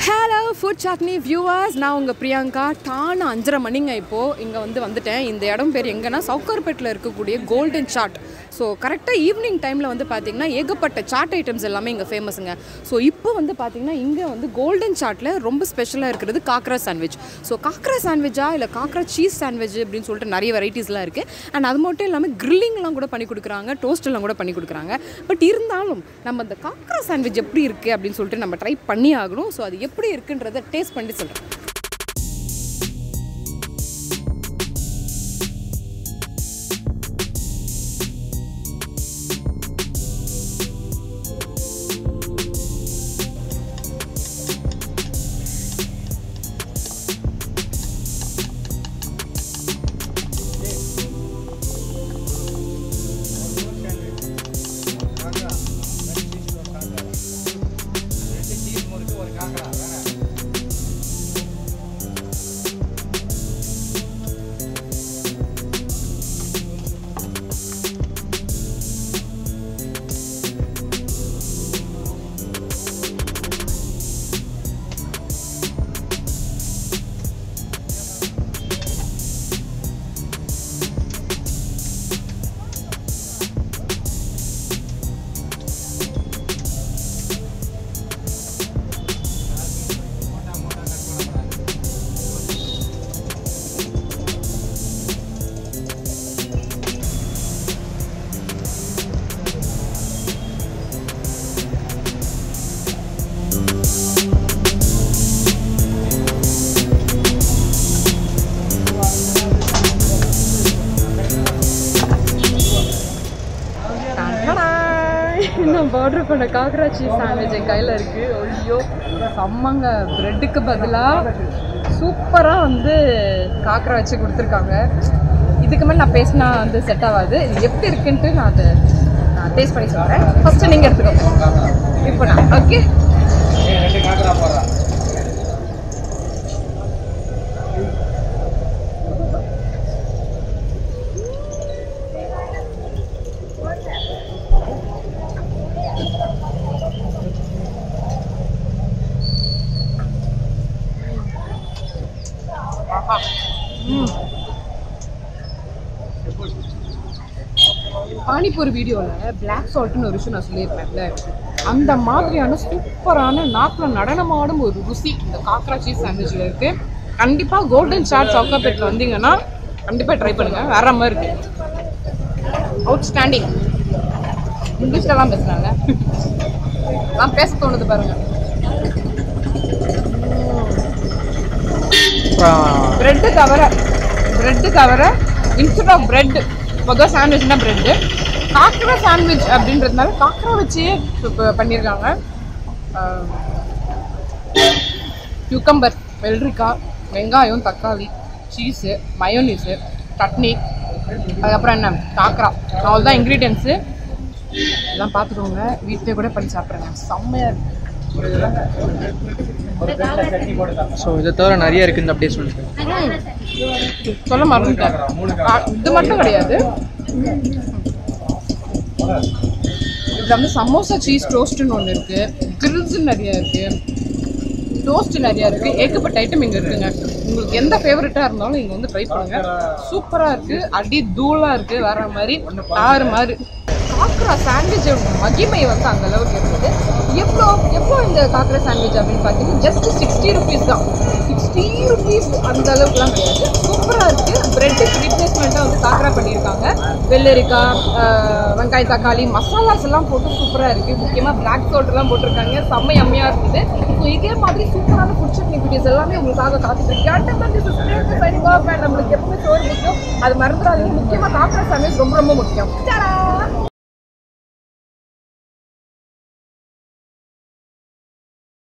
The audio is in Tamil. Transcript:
ஹலோ ஃபுட் சாட்னி வியூவர்ஸ் நான் உங்கள் பிரியங்கா டான அஞ்சரை மணிங்க இப்போது இங்கே வந்து வந்துட்டேன் இந்த இடம் பேர் எங்கன்னா சவுக்கர்பேட்டில் இருக்கக்கூடிய கோல்டன் சாட் ஸோ கரெக்டாக ஈவினிங் டைமில் வந்து பார்த்திங்கன்னா ஏகப்பட்ட சாட் ஐட்டம்ஸ் எல்லாமே இங்கே ஃபேமஸுங்க ஸோ இப்போ வந்து பார்த்திங்கன்னா இங்கே வந்து கோல்டன் சாட்டில் ரொம்ப ஸ்பெஷலாக இருக்கிறது காக்ரா சாண்ட்விச் ஸோ காக்ரா சாண்ட்விச்சா இல்லை காக்ரா சீஸ் சாண்ட்விச் அப்படின்னு சொல்லிட்டு நிறைய வெரைட்டிஸ்லாம் இருக்குது அண்ட் அது மட்டும் இல்லாமல் கிரில்லிங்லாம் கூட பண்ணி கொடுக்குறாங்க டோஸ்ட் எல்லாம் கூட பண்ணி கொடுக்குறாங்க பட் இருந்தாலும் நம்ம இந்த காக்ரா சாண்ட்விச் எப்படி இருக்குது அப்படின்னு சொல்லிட்டு நம்ம ட்ரை பண்ணி ஆகணும் ஸோ அது எப்படி இருக்குன்றதை டேஸ்ட் பண்ணி சொல்கிறேன் நான் ஆர்டர் பண்ண காக்ரா சீஸ் சாண்ட்விச் என் கையில் இருக்குது ஐயோ செம்மங்க ப்ரெட்டுக்கு பதிலாக சூப்பராக வந்து காக்ரா வச்சு கொடுத்துருக்காங்க இதுக்கு மேலே நான் பேசினா வந்து செட் ஆகாது இது எப்படி இருக்குன்ட்டு நான் அதை நான் டேஸ்ட் பண்ணி சொல்கிறேன் ஃபஸ்ட்டு நீங்கள் எடுத்துக்கோங்க இப்போ நான் ஓகே பானிபூரி வீடியோவில் பிளாக் சால்ட்னு ஒரு விஷயம் நான் சொல்லியிருப்பேன்ல அந்த மாதிரியான சூப்பரான நாக்கில் நடனமாடும் ஒரு ருசி இந்த காக்ரா சீஸ் சாண்ட்விச்சில் இருக்குது கண்டிப்பாக கோல்டன் சாட் சவுக்காப்பேட்டில் வந்தீங்கன்னா கண்டிப்பாக ட்ரை பண்ணுங்கள் வேற மாதிரி இருக்கு அவுட் ஸ்டாண்டிங் இங்கிலீஷ்லலாம் பேசுகிறாங்க நான் பேச தோணுது பாருங்க பிரெட்டு தவிர பிரெட்டு தவிர இன்ஸ்டெட் ஆஃப் பிரெட் பொதுவாக சாண்ட்விச்னா பிரெட்டு காக்ரா சாண்ட்விச் அப்படின்றதுனால காக்ரா வச்சே இப்போ பண்ணியிருக்காங்க கியூக்கம்பர் வெள்ளரிக்காய் வெங்காயம் தக்காளி சீஸு மயோனீஸு சட்னி அதுக்கப்புறம் என்ன காக்ரா அவ்வளோதான் இன்க்ரீடியன்ஸு எல்லாம் பார்த்துக்கோங்க வீட்டிலே கூட பண்ணி சாப்பிட்றேங்க செம்மையாக இருக்கு ஸோ இதை தவிர நிறைய இருக்குன்னு அப்படியே சொல்லிட்டு சொல்ல மறந்துட்டேன் ஆ, இது மட்டும் கிடையாது இதுல வந்து சமோசா சீஸ் டோஸ்ட்னு ஒன்று இருக்கு கிரில்ஸ் நிறைய இருக்கு டோஸ்ட் நிறைய இருக்கு ஏகப்பட்ட ஐட்டம் இங்க இருக்குங்க உங்களுக்கு எந்த ஃபேவரட்டா இருந்தாலும் இங்க வந்து ட்ரை பண்ணுங்க சூப்பரா இருக்கு அடி தூளா இருக்கு வேற மாதிரி ஆறு மாதிரி காக்ரா சாண்ட்விச் மகிமை வந்து அந்த அளவுக்கு இருந்தது எவ்வளோ எவ்வளோ இந்த காக்ரா சாண்ட்விச் அப்படின்னு பார்த்தீங்கன்னா ஜஸ்ட் சிக்ஸ்டி ருபீஸ் தான் சிக்ஸ்டி ருபீஸ் அந்த அளவுக்குலாம் கிடையாது சூப்பராக இருக்குது பிரெட்டுக்கு ரீப்ளேஸ்மெண்ட்டாக வந்து காக்ரா பண்ணியிருக்காங்க வெள்ளரிக்காய் ஆஹ், வெங்காய தக்காளி மசாலாஸ் எல்லாம் போட்டு சூப்பராக இருக்குது முக்கியமாக பிளாக் சோல்ட்லாம் போட்டிருக்காங்க செம்ம யம்மியாக இருக்குது ஸோ இதே மாதிரி சூப்பரான ஃபுட் சட்னி வீடியோஸ் எல்லாமே உங்களுக்காக காத்துட்டு இருக்கு நம்மளுக்கு எப்பவுமே சோறு முக்கியம் அது மறந்துடாதீங்க முக்கியமாக காக்ரா சாண்ட்விச் ரொம்ப ரொம்ப முக்கியம் Ta-da!